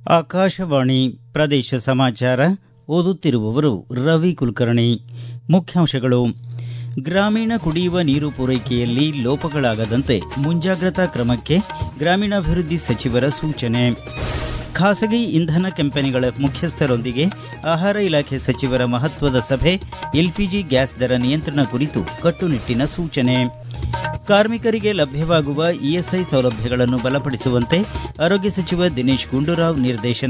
ಆಕಾಶವಾಣಿ ಪ್ರದೇಶ ಸಮಾಚಾರ ಓದುತ್ತಿರುವವರು ರವಿ ಕುಲಕರ್ಣಿ ಮುಖ್ಯಾಂಶಗಳು ಗ್ರಾಮೀಣ ಕುಡಿಯುವ ನೀರು ಪೂರೈಕೆಯಲ್ಲಿ ಲೋಪಗಳಾಗದಂತೆ ಮುಂಜಾಗ್ರತಾ ಕ್ರಮಕ್ಕೆ ಗ್ರಾಮೀಣಾಭಿವೃದ್ಧಿ ಸಚಿವರ ಸೂಚನೆ ಖಾಸಗಿ ಇಂಧನ ಕಂಪನಿಗಳ ಮುಖ್ಯಸ್ಥರೊಂದಿಗೆ ಆಹಾರ ಇಲಾಖೆ ಸಚಿವರ ಮಹತ್ವದ ಸಭೆ ಎಲ್ಪಿಜಿ ಗ್ಯಾಸ್ ದರ ನಿಯಂತ್ರಣ ಕುರಿತು ಕಟ್ಟುನಿಟ್ಟಿನ ಸೂಚನೆ ಕಾರ್ಮಿಕರಿಗೆ ಲಭ್ಯವಾಗುವ ಇಎಸ್ಐ ಸೌಲಭ್ಯಗಳನ್ನು ಬಲಪಡಿಸುವಂತೆ ಆರೋಗ್ಯ ಸಚಿವ ದಿನೇಶ್ ಗುಂಡೂರಾವ್ ನಿರ್ದೇಶನ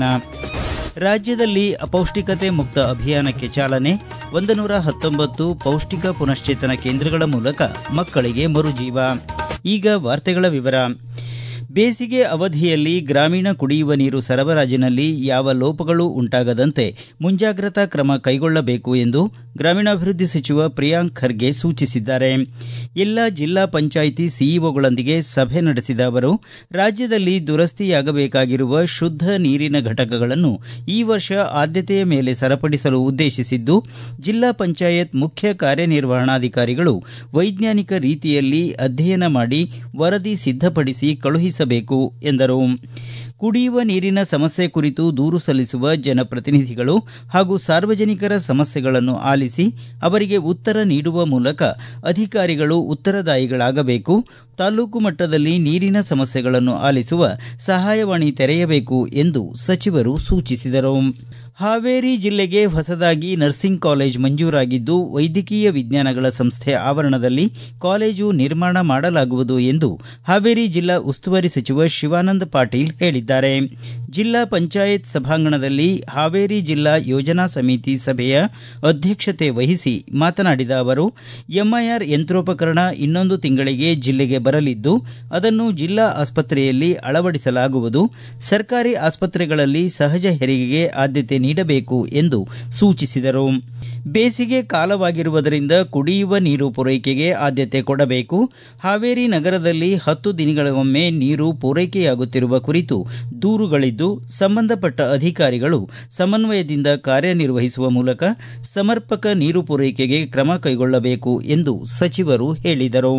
ರಾಜ್ಯದಲ್ಲಿ ಅಪೌಷ್ಟಿಕತೆ ಮುಕ್ತ ಅಭಿಯಾನಕ್ಕೆ ಚಾಲನೆ ಒಂದು ನೂರ ಹತ್ತೊಂಬತ್ತು ಪೌಷ್ಟಿಕ ಪುನಶ್ಚೇತನ ಕೇಂದ್ರಗಳ ಮೂಲಕ ಮಕ್ಕಳಿಗೆ ಮರುಜೀವ ಈಗ ವಾರ್ತೆಗಳ ವಿವರ ಬೇಸಿಗೆ ಅವಧಿಯಲ್ಲಿ ಗ್ರಾಮೀಣ ಕುಡಿಯುವ ನೀರು ಸರಬರಾಜಿನಲ್ಲಿ ಯಾವ ಲೋಪಗಳು ಉಂಟಾಗದಂತೆ ಮುಂಜಾಗ್ರತಾ ಕ್ರಮ ಕೈಗೊಳ್ಳಬೇಕು ಎಂದು ಗ್ರಾಮೀಣಾಭಿವೃದ್ಧಿ ಸಚಿವ ಪ್ರಿಯಾಂಕ್ ಖರ್ಗೆ ಸೂಚಿಸಿದ್ದಾರೆ ಎಲ್ಲ ಜಿಲ್ಲಾ ಪಂಚಾಯಿತಿ ಸಿಇಒಗಳೊಂದಿಗೆ ಸಭೆ ನಡೆಸಿದ ಅವರು ರಾಜ್ಯದಲ್ಲಿ ದುರಸ್ತಿಯಾಗಬೇಕಾಗಿರುವ ಶುದ್ಧ ನೀರಿನ ಘಟಕಗಳನ್ನು ಈ ವರ್ಷ ಆದ್ಯತೆಯ ಮೇಲೆ ಸರಪಡಿಸಲು ಉದ್ದೇಶಿಸಿದ್ದು ಜಿಲ್ಲಾ ಪಂಚಾಯತ್ ಮುಖ್ಯ ಕಾರ್ಯನಿರ್ವಹಣಾಧಿಕಾರಿಗಳು ವೈಜ್ಞಾನಿಕ ರೀತಿಯಲ್ಲಿ ಅಧ್ಯಯನ ಮಾಡಿ ವರದಿ ಸಿದ್ದಪಡಿಸಿ ಕಳುಹಿಸಬೇಕು ಎಂದರು ಕುಡಿಯುವ ನೀರಿನ ಸಮಸ್ಯೆ ಕುರಿತು ದೂರು ಸಲ್ಲಿಸುವ ಜನಪ್ರತಿನಿಧಿಗಳು ಹಾಗೂ ಸಾರ್ವಜನಿಕರ ಸಮಸ್ಯೆಗಳನ್ನು ಆಲಿಸಿ ಅವರಿಗೆ ಉತ್ತರ ನೀಡುವ ಮೂಲಕ ಅಧಿಕಾರಿಗಳು ಉತ್ತರದಾಯಿಗಳಾಗಬೇಕು ತಾಲೂಕು ಮಟ್ಟದಲ್ಲಿ ನೀರಿನ ಸಮಸ್ಯೆಗಳನ್ನು ಆಲಿಸುವ ಸಹಾಯವಾಣಿ ತೆರೆಯಬೇಕು ಎಂದು ಸಚಿವರು ಸೂಚಿಸಿದರು ಹಾವೇರಿ ಜಿಲ್ಲೆಗೆ ಹೊಸದಾಗಿ ನರ್ಸಿಂಗ್ ಕಾಲೇಜ್ ಮಂಜೂರಾಗಿದ್ದು ವೈದ್ಯಕೀಯ ವಿಜ್ಞಾನಗಳ ಸಂಸ್ಥೆ ಆವರಣದಲ್ಲಿ ಕಾಲೇಜು ನಿರ್ಮಾಣ ಮಾಡಲಾಗುವುದು ಎಂದು ಹಾವೇರಿ ಜಿಲ್ಲಾ ಉಸ್ತುವಾರಿ ಸಚಿವ ಶಿವಾನಂದ ಪಾಟೀಲ್ ಹೇಳಿದ್ದಾರೆ ಜಿಲ್ಲಾ ಪಂಚಾಯತ್ ಸಭಾಂಗಣದಲ್ಲಿ ಹಾವೇರಿ ಜಿಲ್ಲಾ ಯೋಜನಾ ಸಮಿತಿ ಸಭೆಯ ಅಧ್ಯಕ್ಷತೆ ವಹಿಸಿ ಮಾತನಾಡಿದ ಅವರು ಎಂಐಆರ್ ಯಂತ್ರೋಪಕರಣ ಇನ್ನೊಂದು ತಿಂಗಳಿಗೆ ಜಿಲ್ಲೆಗೆ ಬರಲಿದ್ದು ಅದನ್ನು ಜಿಲ್ಲಾ ಆಸ್ಪತ್ರೆಯಲ್ಲಿ ಅಳವಡಿಸಲಾಗುವುದು ಸರ್ಕಾರಿ ಆಸ್ಪತ್ರೆಗಳಲ್ಲಿ ಸಹಜ ಹೆರಿಗೆಗೆ ಆದ್ಯತೆ ನೀಡಬೇಕು ಎಂದು ಸೂಚಿಸಿದರು ಬೇಸಿಗೆ ಕಾಲವಾಗಿರುವುದರಿಂದ ಕುಡಿಯುವ ನೀರು ಪೂರೈಕೆಗೆ ಆದ್ಯತೆ ಕೊಡಬೇಕು ಹಾವೇರಿ ನಗರದಲ್ಲಿ ಹತ್ತು ದಿನಗಳಿಗೊಮ್ಮೆ ನೀರು ಪೂರೈಕೆಯಾಗುತ್ತಿರುವ ಕುರಿತು ದೂರುಗಳಿದ್ದು ಸಂಬಂಧಪಟ್ಟ ಅಧಿಕಾರಿಗಳು ಸಮನ್ವಯದಿಂದ ಕಾರ್ಯನಿರ್ವಹಿಸುವ ಮೂಲಕ ಸಮರ್ಪಕ ನೀರು ಪೂರೈಕೆಗೆ ಕ್ರಮ ಕೈಗೊಳ್ಳಬೇಕು ಎಂದು ಸಚಿವರು ಹೇಳಿದರು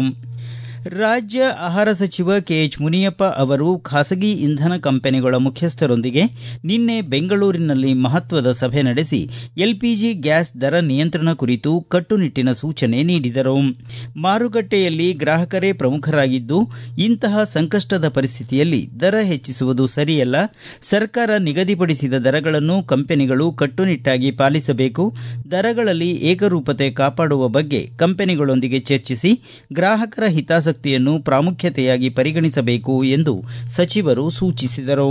ರಾಜ್ಯ ಆಹಾರ ಸಚಿವ ಕೆಎಚ್ ಮುನಿಯಪ್ಪ ಅವರು ಖಾಸಗಿ ಇಂಧನ ಕಂಪನಿಗಳ ಮುಖ್ಯಸ್ಥರೊಂದಿಗೆ ನಿನ್ನೆ ಬೆಂಗಳೂರಿನಲ್ಲಿ ಮಹತ್ವದ ಸಭೆ ನಡೆಸಿ ಎಲ್ಪಿಜಿ ಗ್ಯಾಸ್ ದರ ನಿಯಂತ್ರಣ ಕುರಿತು ಕಟ್ಟುನಿಟ್ಟಿನ ಸೂಚನೆ ನೀಡಿದರು ಮಾರುಕಟ್ಟೆಯಲ್ಲಿ ಗ್ರಾಹಕರೇ ಪ್ರಮುಖರಾಗಿದ್ದು ಇಂತಹ ಸಂಕಷ್ಟದ ಪರಿಸ್ಥಿತಿಯಲ್ಲಿ ದರ ಹೆಚ್ಚಿಸುವುದು ಸರಿಯಲ್ಲ ಸರ್ಕಾರ ನಿಗದಿಪಡಿಸಿದ ದರಗಳನ್ನು ಕಂಪನಿಗಳು ಕಟ್ಟುನಿಟ್ಟಾಗಿ ಪಾಲಿಸಬೇಕು ದರಗಳಲ್ಲಿ ಏಕರೂಪತೆ ಕಾಪಾಡುವ ಬಗ್ಗೆ ಕಂಪನಿಗಳೊಂದಿಗೆ ಚರ್ಚಿಸಿ ಗ್ರಾಹಕರ ಹಿತಾಸಕ್ತಿಯನ್ನು ಪ್ರಾಮುಖ್ಯತೆಯಾಗಿ ಪರಿಗಣಿಸಬೇಕು ಎಂದು ಸಚಿವರು ಸೂಚಿಸಿದರು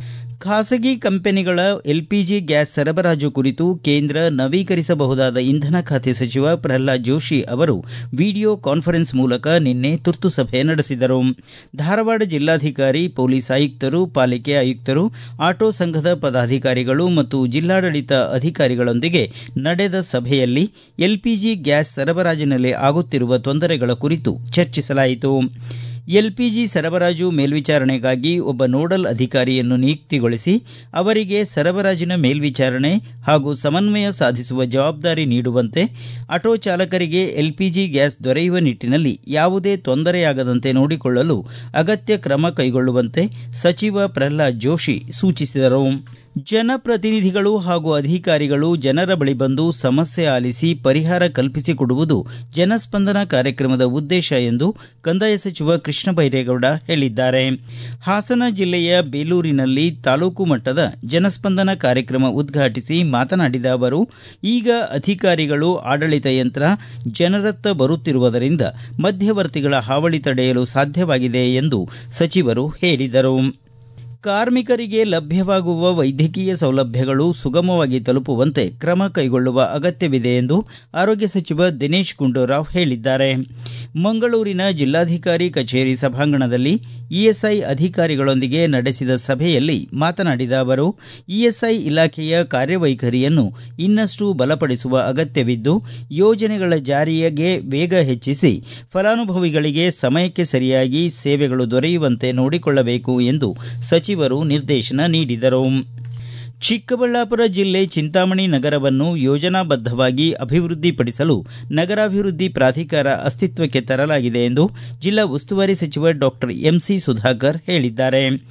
ಖಾಸಗಿ ಕಂಪನಿಗಳ ಎಲ್ಪಿಜಿ ಗ್ಯಾಸ್ ಸರಬರಾಜು ಕುರಿತು ಕೇಂದ್ರ ನವೀಕರಿಸಬಹುದಾದ ಇಂಧನ ಖಾತೆ ಸಚಿವ ಪ್ರಹ್ಲಾದ್ ಜೋಶಿ ಅವರು ವಿಡಿಯೋ ಕಾನ್ಫರೆನ್ಸ್ ಮೂಲಕ ನಿನ್ನೆ ತುರ್ತು ಸಭೆ ನಡೆಸಿದರು ಧಾರವಾಡ ಜಿಲ್ಲಾಧಿಕಾರಿ ಪೊಲೀಸ್ ಆಯುಕ್ತರು ಪಾಲಿಕೆ ಆಯುಕ್ತರು ಆಟೋ ಸಂಘದ ಪದಾಧಿಕಾರಿಗಳು ಮತ್ತು ಜಿಲ್ಲಾಡಳಿತ ಅಧಿಕಾರಿಗಳೊಂದಿಗೆ ನಡೆದ ಸಭೆಯಲ್ಲಿ ಎಲ್ಪಿಜಿ ಗ್ಯಾಸ್ ಸರಬರಾಜಿನಲ್ಲಿ ಆಗುತ್ತಿರುವ ತೊಂದರೆಗಳ ಕುರಿತು ಚರ್ಚಿಸಲಾಯಿತು ಎಲ್ಪಿಜಿ ಸರಬರಾಜು ಮೇಲ್ವಿಚಾರಣೆಗಾಗಿ ಒಬ್ಬ ನೋಡಲ್ ಅಧಿಕಾರಿಯನ್ನು ನಿಯುಕ್ತಿಗೊಳಿಸಿ ಅವರಿಗೆ ಸರಬರಾಜಿನ ಮೇಲ್ವಿಚಾರಣೆ ಹಾಗೂ ಸಮನ್ವಯ ಸಾಧಿಸುವ ಜವಾಬ್ದಾರಿ ನೀಡುವಂತೆ ಆಟೋ ಚಾಲಕರಿಗೆ ಎಲ್ಪಿಜಿ ಗ್ಯಾಸ್ ದೊರೆಯುವ ನಿಟ್ಟಿನಲ್ಲಿ ಯಾವುದೇ ತೊಂದರೆಯಾಗದಂತೆ ನೋಡಿಕೊಳ್ಳಲು ಅಗತ್ಯ ಕ್ರಮ ಕೈಗೊಳ್ಳುವಂತೆ ಸಚಿವ ಪ್ರಹ್ಲಾದ್ ಜೋಶಿ ಸೂಚಿಸಿದರು ಜನಪ್ರತಿನಿಧಿಗಳು ಹಾಗೂ ಅಧಿಕಾರಿಗಳು ಜನರ ಬಳಿ ಬಂದು ಸಮಸ್ಯೆ ಆಲಿಸಿ ಪರಿಹಾರ ಕಲ್ಪಿಸಿಕೊಡುವುದು ಜನಸ್ಪಂದನ ಕಾರ್ಯಕ್ರಮದ ಉದ್ದೇಶ ಎಂದು ಕಂದಾಯ ಸಚಿವ ಕೃಷ್ಣ ಬೈರೇಗೌಡ ಹೇಳಿದ್ದಾರೆ ಹಾಸನ ಜಿಲ್ಲೆಯ ಬೇಲೂರಿನಲ್ಲಿ ತಾಲೂಕು ಮಟ್ಟದ ಜನಸ್ಪಂದನ ಕಾರ್ಯಕ್ರಮ ಉದ್ಘಾಟಿಸಿ ಮಾತನಾಡಿದ ಅವರು ಈಗ ಅಧಿಕಾರಿಗಳು ಆಡಳಿತ ಯಂತ್ರ ಜನರತ್ತ ಬರುತ್ತಿರುವುದರಿಂದ ಮಧ್ಯವರ್ತಿಗಳ ಹಾವಳಿ ತಡೆಯಲು ಸಾಧ್ಯವಾಗಿದೆ ಎಂದು ಸಚಿವರು ಹೇಳಿದರು ಕಾರ್ಮಿಕರಿಗೆ ಲಭ್ಯವಾಗುವ ವೈದ್ಯಕೀಯ ಸೌಲಭ್ಯಗಳು ಸುಗಮವಾಗಿ ತಲುಪುವಂತೆ ಕ್ರಮ ಕೈಗೊಳ್ಳುವ ಅಗತ್ಯವಿದೆ ಎಂದು ಆರೋಗ್ಯ ಸಚಿವ ದಿನೇಶ್ ಗುಂಡೂರಾವ್ ಹೇಳಿದ್ದಾರೆ ಮಂಗಳೂರಿನ ಜಿಲ್ಲಾಧಿಕಾರಿ ಕಚೇರಿ ಸಭಾಂಗಣದಲ್ಲಿ ಇಎಸ್ಐ ಅಧಿಕಾರಿಗಳೊಂದಿಗೆ ನಡೆಸಿದ ಸಭೆಯಲ್ಲಿ ಮಾತನಾಡಿದ ಅವರು ಇಎಸ್ಐ ಇಲಾಖೆಯ ಕಾರ್ಯವೈಖರಿಯನ್ನು ಇನ್ನಷ್ಟು ಬಲಪಡಿಸುವ ಅಗತ್ಯವಿದ್ದು ಯೋಜನೆಗಳ ಜಾರಿಯಗೆ ವೇಗ ಹೆಚ್ಚಿಸಿ ಫಲಾನುಭವಿಗಳಿಗೆ ಸಮಯಕ್ಕೆ ಸರಿಯಾಗಿ ಸೇವೆಗಳು ದೊರೆಯುವಂತೆ ನೋಡಿಕೊಳ್ಳಬೇಕು ಎಂದು ಸಚಿವರು ನಿರ್ದೇಶನ ನೀಡಿದರು ಚಿಕ್ಕಬಳ್ಳಾಪುರ ಜಿಲ್ಲೆ ಚಿಂತಾಮಣಿ ನಗರವನ್ನು ಯೋಜನಾಬದ್ದವಾಗಿ ಅಭಿವೃದ್ಧಿಪಡಿಸಲು ನಗರಾಭಿವೃದ್ಧಿ ಪ್ರಾಧಿಕಾರ ಅಸ್ತಿತ್ವಕ್ಕೆ ತರಲಾಗಿದೆ ಎಂದು ಜಿಲ್ಲಾ ಉಸ್ತುವಾರಿ ಸಚಿವ ಡಾಕ್ಟರ್ ಎಂಸಿ ಸುಧಾಕರ್ ಹೇಳಿದ್ದಾರೆ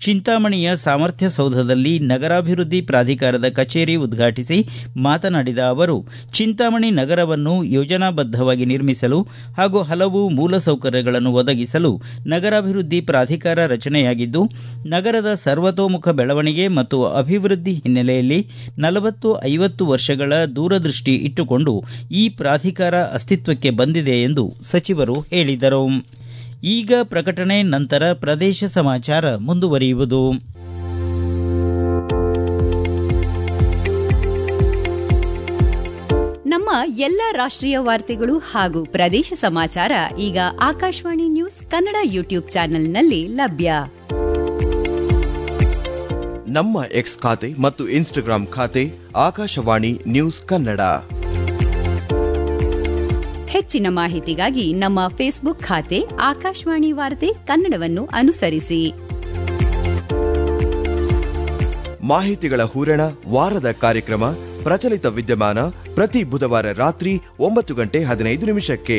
ಚಿಂತಾಮಣಿಯ ಸಾಮರ್ಥ್ಯ ಸೌಧದಲ್ಲಿ ನಗರಾಭಿವೃದ್ಧಿ ಪ್ರಾಧಿಕಾರದ ಕಚೇರಿ ಉದ್ಘಾಟಿಸಿ ಮಾತನಾಡಿದ ಅವರು ಚಿಂತಾಮಣಿ ನಗರವನ್ನು ಯೋಜನಾಬದ್ಧವಾಗಿ ನಿರ್ಮಿಸಲು ಹಾಗೂ ಹಲವು ಮೂಲಸೌಕರ್ಯಗಳನ್ನು ಒದಗಿಸಲು ನಗರಾಭಿವೃದ್ಧಿ ಪ್ರಾಧಿಕಾರ ರಚನೆಯಾಗಿದ್ದು ನಗರದ ಸರ್ವತೋಮುಖ ಬೆಳವಣಿಗೆ ಮತ್ತು ಅಭಿವೃದ್ಧಿ ಹಿನ್ನೆಲೆಯಲ್ಲಿ ನಲವತ್ತು ಐವತ್ತು ವರ್ಷಗಳ ದೂರದೃಷ್ಟಿ ಇಟ್ಟುಕೊಂಡು ಈ ಪ್ರಾಧಿಕಾರ ಅಸ್ತಿತ್ವಕ್ಕೆ ಬಂದಿದೆ ಎಂದು ಸಚಿವರು ಹೇಳಿದರು ಈಗ ಪ್ರಕಟಣೆ ನಂತರ ಪ್ರದೇಶ ಸಮಾಚಾರ ಮುಂದುವರಿಯುವುದು ನಮ್ಮ ಎಲ್ಲ ರಾಷ್ಟ್ರೀಯ ವಾರ್ತೆಗಳು ಹಾಗೂ ಪ್ರದೇಶ ಸಮಾಚಾರ ಈಗ ಆಕಾಶವಾಣಿ ನ್ಯೂಸ್ ಕನ್ನಡ ಯೂಟ್ಯೂಬ್ ಚಾನೆಲ್ನಲ್ಲಿ ಲಭ್ಯ ನಮ್ಮ ಎಕ್ಸ್ ಖಾತೆ ಮತ್ತು ಇನ್ಸ್ಟಾಗ್ರಾಂ ಖಾತೆ ಆಕಾಶವಾಣಿ ನ್ಯೂಸ್ ಕನ್ನಡ ಹೆಚ್ಚಿನ ಮಾಹಿತಿಗಾಗಿ ನಮ್ಮ ಫೇಸ್ಬುಕ್ ಖಾತೆ ಆಕಾಶವಾಣಿ ವಾರ್ತೆ ಕನ್ನಡವನ್ನು ಅನುಸರಿಸಿ ಮಾಹಿತಿಗಳ ಹೂರಣ ವಾರದ ಕಾರ್ಯಕ್ರಮ ಪ್ರಚಲಿತ ವಿದ್ಯಮಾನ ಪ್ರತಿ ಬುಧವಾರ ರಾತ್ರಿ ಒಂಬತ್ತು ಗಂಟೆ ಹದಿನೈದು ನಿಮಿಷಕ್ಕೆ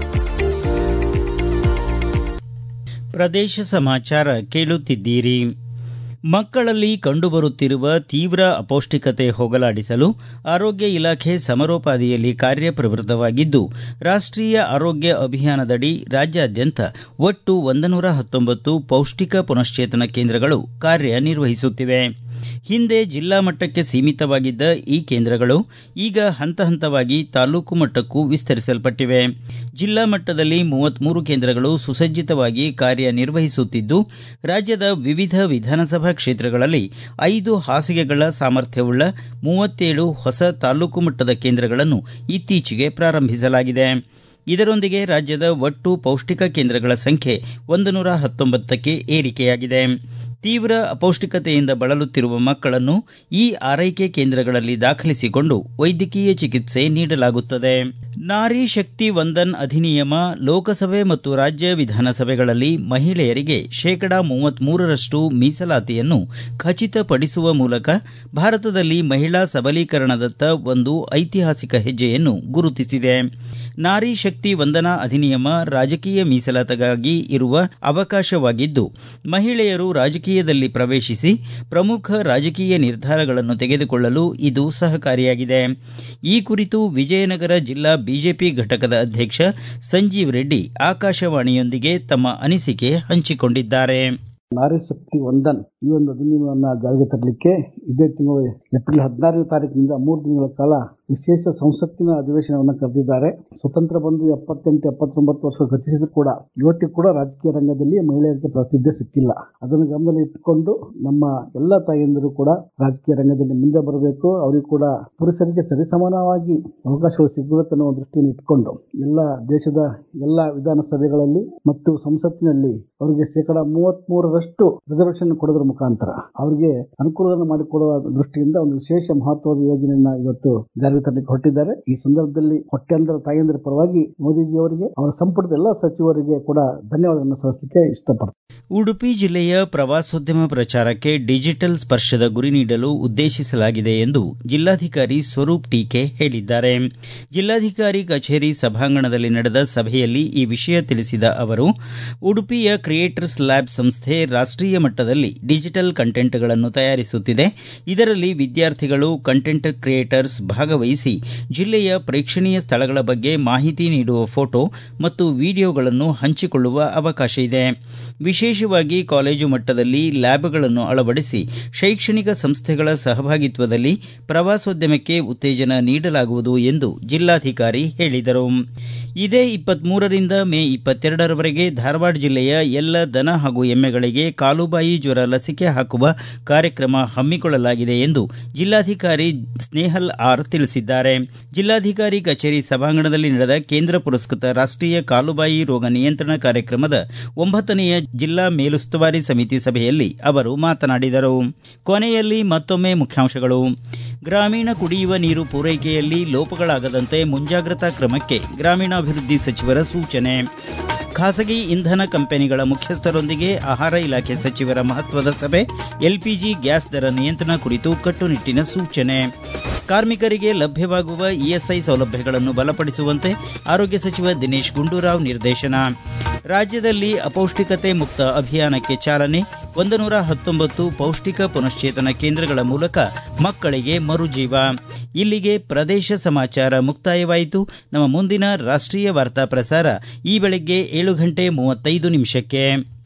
ಪ್ರದೇಶ ಸಮಾಚಾರ ಕೇಳುತ್ತಿದ್ದೀರಿ ಮಕ್ಕಳಲ್ಲಿ ಕಂಡುಬರುತ್ತಿರುವ ತೀವ್ರ ಅಪೌಷ್ಟಿಕತೆ ಹೋಗಲಾಡಿಸಲು ಆರೋಗ್ಯ ಇಲಾಖೆ ಸಮರೋಪಾದಿಯಲ್ಲಿ ಕಾರ್ಯಪ್ರವೃತ್ತವಾಗಿದ್ದು ರಾಷ್ಟ್ರೀಯ ಆರೋಗ್ಯ ಅಭಿಯಾನದಡಿ ರಾಜ್ಯಾದ್ಯಂತ ಒಟ್ಟು ಒಂದನೂರ ಹತ್ತೊಂಬತ್ತು ಪೌಷ್ಟಿಕ ಪುನಶ್ಚೇತನ ಕೇಂದ್ರಗಳು ಕಾರ್ಯನಿರ್ವಹಿಸುತ್ತಿವೆ ಹಿಂದೆ ಜಿಲ್ಲಾ ಮಟ್ಟಕ್ಕೆ ಸೀಮಿತವಾಗಿದ್ದ ಈ ಕೇಂದ್ರಗಳು ಈಗ ಹಂತ ಹಂತವಾಗಿ ತಾಲೂಕು ಮಟ್ಟಕ್ಕೂ ವಿಸ್ತರಿಸಲ್ಪಟ್ಟಿವೆ ಜಿಲ್ಲಾ ಮಟ್ಟದಲ್ಲಿ ಮೂವತ್ಮೂರು ಕೇಂದ್ರಗಳು ಸುಸಜ್ಜಿತವಾಗಿ ಕಾರ್ಯನಿರ್ವಹಿಸುತ್ತಿದ್ದು ರಾಜ್ಯದ ವಿವಿಧ ವಿಧಾನಸಭಾ ಕ್ಷೇತ್ರಗಳಲ್ಲಿ ಐದು ಹಾಸಿಗೆಗಳ ಸಾಮರ್ಥ್ಯವುಳ್ಳ ಮೂವತ್ತೇಳು ಹೊಸ ತಾಲೂಕು ಮಟ್ಟದ ಕೇಂದ್ರಗಳನ್ನು ಇತ್ತೀಚೆಗೆ ಪ್ರಾರಂಭಿಸಲಾಗಿದೆ ಇದರೊಂದಿಗೆ ರಾಜ್ಯದ ಒಟ್ಟು ಪೌಷ್ಟಿಕ ಕೇಂದ್ರಗಳ ಸಂಖ್ಯೆ ಒಂದು ನೂರ ಹತ್ತೊಂಬತ್ತಕ್ಕೆ ಏರಿಕೆಯಾಗಿದೆ ತೀವ್ರ ಅಪೌಷ್ಟಿಕತೆಯಿಂದ ಬಳಲುತ್ತಿರುವ ಮಕ್ಕಳನ್ನು ಈ ಆರೈಕೆ ಕೇಂದ್ರಗಳಲ್ಲಿ ದಾಖಲಿಸಿಕೊಂಡು ವೈದ್ಯಕೀಯ ಚಿಕಿತ್ಸೆ ನೀಡಲಾಗುತ್ತದೆ ನಾರಿ ಶಕ್ತಿ ವಂದನ್ ಅಧಿನಿಯಮ ಲೋಕಸಭೆ ಮತ್ತು ರಾಜ್ಯ ವಿಧಾನಸಭೆಗಳಲ್ಲಿ ಮಹಿಳೆಯರಿಗೆ ಶೇಕಡಾ ಮೂವತ್ಮೂರರಷ್ಟು ಮೀಸಲಾತಿಯನ್ನು ಖಚಿತಪಡಿಸುವ ಮೂಲಕ ಭಾರತದಲ್ಲಿ ಮಹಿಳಾ ಸಬಲೀಕರಣದತ್ತ ಒಂದು ಐತಿಹಾಸಿಕ ಹೆಜ್ಜೆಯನ್ನು ಗುರುತಿಸಿದೆ ನಾರಿ ಶಕ್ತಿ ವಂದನಾ ಅಧಿನಿಯಮ ರಾಜಕೀಯ ಮೀಸಲಾತಿಗಾಗಿ ಇರುವ ಅವಕಾಶವಾಗಿದ್ದು ಮಹಿಳೆಯರು ರಾಜಕೀಯದಲ್ಲಿ ಪ್ರವೇಶಿಸಿ ಪ್ರಮುಖ ರಾಜಕೀಯ ನಿರ್ಧಾರಗಳನ್ನು ತೆಗೆದುಕೊಳ್ಳಲು ಇದು ಸಹಕಾರಿಯಾಗಿದೆ ಈ ಕುರಿತು ವಿಜಯನಗರ ಜಿಲ್ಲಾ ಬಿಜೆಪಿ ಘಟಕದ ಅಧ್ಯಕ್ಷ ಸಂಜೀವ್ ರೆಡ್ಡಿ ಆಕಾಶವಾಣಿಯೊಂದಿಗೆ ತಮ್ಮ ಅನಿಸಿಕೆ ಹಂಚಿಕೊಂಡಿದ್ದಾರೆ ನಾರಿ ಶಕ್ತಿ ವಂದನ್ ಈ ಒಂದು ಅಧಿನಿಯಮವನ್ನು ಜಾರಿಗೆ ತರಲಿಕ್ಕೆ ಇದೇ ತಿಂಗಳು ಏಪ್ರಿಲ್ ಹದಿನಾರನೇ ತಾರೀಕಿನಿಂದ ಮೂರು ದಿನಗಳ ಕಾಲ ವಿಶೇಷ ಸಂಸತ್ತಿನ ಅಧಿವೇಶನವನ್ನು ಕರೆದಿದ್ದಾರೆ ಸ್ವತಂತ್ರ ಬಂದು ಎಪ್ಪತ್ತೆಂಟು ಎಪ್ಪತ್ತೊಂಬತ್ತು ವರ್ಷ ಗತಿಸಿದ್ರು ಕೂಡ ಇವತ್ತಿಗೂ ಕೂಡ ರಾಜಕೀಯ ರಂಗದಲ್ಲಿ ಮಹಿಳೆಯರಿಗೆ ಪ್ರಾತಿನಿಧ್ಯ ಸಿಕ್ಕಿಲ್ಲ ಅದನ್ನು ಗಮನದಲ್ಲಿ ಇಟ್ಟುಕೊಂಡು ನಮ್ಮ ಎಲ್ಲ ತಾಯಂದಿರು ಕೂಡ ರಾಜಕೀಯ ರಂಗದಲ್ಲಿ ಮುಂದೆ ಬರಬೇಕು ಅವರಿಗೂ ಕೂಡ ಪುರುಷರಿಗೆ ಸರಿಸಮಾನವಾಗಿ ಅವಕಾಶಗಳು ಸಿಗಬೇಕು ಅನ್ನೋ ದೃಷ್ಟಿಯನ್ನು ಇಟ್ಕೊಂಡು ಎಲ್ಲ ದೇಶದ ಎಲ್ಲ ವಿಧಾನಸಭೆಗಳಲ್ಲಿ ಮತ್ತು ಸಂಸತ್ತಿನಲ್ಲಿ ಅವರಿಗೆ ಶೇಕಡ ಮೂವತ್ತ್ ಮೂರರಷ್ಟು ರಿಸರ್ವೇಷನ್ ಕೊಡೋದ್ರ ಮುಖಾಂತರ ಅವರಿಗೆ ಅನುಕೂಲವನ್ನು ಮಾಡಿಕೊಡುವ ದೃಷ್ಟಿಯಿಂದ ಒಂದು ವಿಶೇಷ ಮಹತ್ವದ ಯೋಜನೆಯನ್ನ ಇವತ್ತು ಜಾರಿಗೆ ತರಲಿಕ್ಕೆ ಹೊರಟಿದ್ದಾರೆ ಈ ಸಂದರ್ಭದಲ್ಲಿ ಹೊಟ್ಟೆಂದರ ತಾಯಂದಿರ ಪರವಾಗಿ ಮೋದಿಜಿ ಅವರಿಗೆ ಅವರ ಸಂಪುಟದ ಎಲ್ಲ ಸಚಿವರಿಗೆ ಕೂಡ ಧನ್ಯವಾದಗಳನ್ನು ಸಲ್ಲಿಸಲಿಕ್ಕೆ ಇಷ್ಟಪಡ್ತಾರೆ ಉಡುಪಿ ಜಿಲ್ಲೆಯ ಪ್ರವಾಸೋದ್ಯಮ ಪ್ರಚಾರಕ್ಕೆ ಡಿಜಿಟಲ್ ಸ್ಪರ್ಶದ ಗುರಿ ನೀಡಲು ಉದ್ದೇಶಿಸಲಾಗಿದೆ ಎಂದು ಜಿಲ್ಲಾಧಿಕಾರಿ ಸ್ವರೂಪ್ ಟೀಕೆ ಹೇಳಿದ್ದಾರೆ ಜಿಲ್ಲಾಧಿಕಾರಿ ಕಚೇರಿ ಸಭಾಂಗಣದಲ್ಲಿ ನಡೆದ ಸಭೆಯಲ್ಲಿ ಈ ವಿಷಯ ತಿಳಿಸಿದ ಅವರು ಉಡುಪಿಯ ಕ್ರಿಯೇಟರ್ಸ್ ಲ್ಯಾಬ್ ಸಂಸ್ಥೆ ರಾಷ್ಟೀಯ ಮಟ್ಟದಲ್ಲಿ ಡಿಜಿಟಲ್ ಕಂಟೆಂಟ್ಗಳನ್ನು ತಯಾರಿಸುತ್ತಿದೆ ಇದರಲ್ಲಿ ವಿದ್ಯಾರ್ಥಿಗಳು ಕಂಟೆಂಟ್ ಕ್ರಿಯೇಟರ್ಸ್ ಭಾಗವಹಿಸಿ ಜಿಲ್ಲೆಯ ಪ್ರೇಕ್ಷಣೀಯ ಸ್ಥಳಗಳ ಬಗ್ಗೆ ಮಾಹಿತಿ ನೀಡುವ ಫೋಟೋ ಮತ್ತು ವಿಡಿಯೋಗಳನ್ನು ಹಂಚಿಕೊಳ್ಳುವ ಅವಕಾಶ ಇದೆ ವಿಶೇಷವಾಗಿ ಕಾಲೇಜು ಮಟ್ಟದಲ್ಲಿ ಲ್ಯಾಬ್ಗಳನ್ನು ಅಳವಡಿಸಿ ಶೈಕ್ಷಣಿಕ ಸಂಸ್ಥೆಗಳ ಸಹಭಾಗಿತ್ವದಲ್ಲಿ ಪ್ರವಾಸೋದ್ಯಮಕ್ಕೆ ಉತ್ತೇಜನ ನೀಡಲಾಗುವುದು ಎಂದು ಜಿಲ್ಲಾಧಿಕಾರಿ ಹೇಳಿದರು ಇದೇ ಇಪ್ಪತ್ಮೂರರಿಂದ ಮೇ ಇಪ್ಪತ್ತೆರಡರವರೆಗೆ ಧಾರವಾಡ ಜಿಲ್ಲೆಯ ಎಲ್ಲ ದನ ಹಾಗೂ ಎಮ್ಮೆಗಳಿಗೆ ಕಾಲುಬಾಯಿ ಜ್ವರ ಲಸಿಕೆ ಹಾಕುವ ಕಾರ್ಯಕ್ರಮ ಹಮ್ಮಿಕೊಳ್ಳಲಾಗಿದೆ ಎಂದು ಜಿಲ್ಲಾಧಿಕಾರಿ ಸ್ನೇಹಲ್ ಆರ್ ತಿಳಿಸಿದ್ದಾರೆ ಜಿಲ್ಲಾಧಿಕಾರಿ ಕಚೇರಿ ಸಭಾಂಗಣದಲ್ಲಿ ನಡೆದ ಕೇಂದ್ರ ಪುರಸ್ಕೃತ ರಾಷ್ಟೀಯ ಕಾಲುಬಾಯಿ ರೋಗ ನಿಯಂತ್ರಣ ಕಾರ್ಯಕ್ರಮದ ಒಂಬತ್ತನೆಯ ಜಿಲ್ಲಾ ಮೇಲುಸ್ತುವಾರಿ ಸಮಿತಿ ಸಭೆಯಲ್ಲಿ ಅವರು ಮಾತನಾಡಿದರು ಕೊನೆಯಲ್ಲಿ ಮತ್ತೊಮ್ಮೆ ಮುಖ್ಯಾಂಶಗಳು ಗ್ರಾಮೀಣ ಕುಡಿಯುವ ನೀರು ಪೂರೈಕೆಯಲ್ಲಿ ಲೋಪಗಳಾಗದಂತೆ ಮುಂಜಾಗ್ರತಾ ಕ್ರಮಕ್ಕೆ ಗ್ರಾಮೀಣಾಭಿವೃದ್ಧಿ ಸಚಿವರ ಸೂಚನೆ ಖಾಸಗಿ ಇಂಧನ ಕಂಪನಿಗಳ ಮುಖ್ಯಸ್ಥರೊಂದಿಗೆ ಆಹಾರ ಇಲಾಖೆ ಸಚಿವರ ಮಹತ್ವದ ಸಭೆ ಎಲ್ಪಿಜಿ ಗ್ಯಾಸ್ ದರ ನಿಯಂತ್ರಣ ಕುರಿತು ಕಟ್ಟುನಿಟ್ಟಿನ ಸೂಚನೆ ಕಾರ್ಮಿಕರಿಗೆ ಲಭ್ಯವಾಗುವ ಇಎಸ್ಐ ಸೌಲಭ್ಯಗಳನ್ನು ಬಲಪಡಿಸುವಂತೆ ಆರೋಗ್ಯ ಸಚಿವ ದಿನೇಶ್ ಗುಂಡೂರಾವ್ ನಿರ್ದೇಶನ ರಾಜ್ಯದಲ್ಲಿ ಅಪೌಷ್ಟಿಕತೆ ಮುಕ್ತ ಅಭಿಯಾನಕ್ಕೆ ಚಾಲನೆ ಒಂದು ನೂರ ಹತ್ತೊಂಬತ್ತು ಪೌಷ್ಟಿಕ ಪುನಶ್ಚೇತನ ಕೇಂದ್ರಗಳ ಮೂಲಕ ಮಕ್ಕಳಿಗೆ ಮರುಜೀವ ಇಲ್ಲಿಗೆ ಪ್ರದೇಶ ಸಮಾಚಾರ ಮುಕ್ತಾಯವಾಯಿತು ನಮ್ಮ ಮುಂದಿನ ರಾಷ್ಟ್ರೀಯ ವಾರ್ತಾ ಪ್ರಸಾರ ಈ ಬೆಳಗ್ಗೆ ಏಳು ಗಂಟೆ ಮೂವತ್ತೈದು ನಿಮಿಷಕ್ಕೆ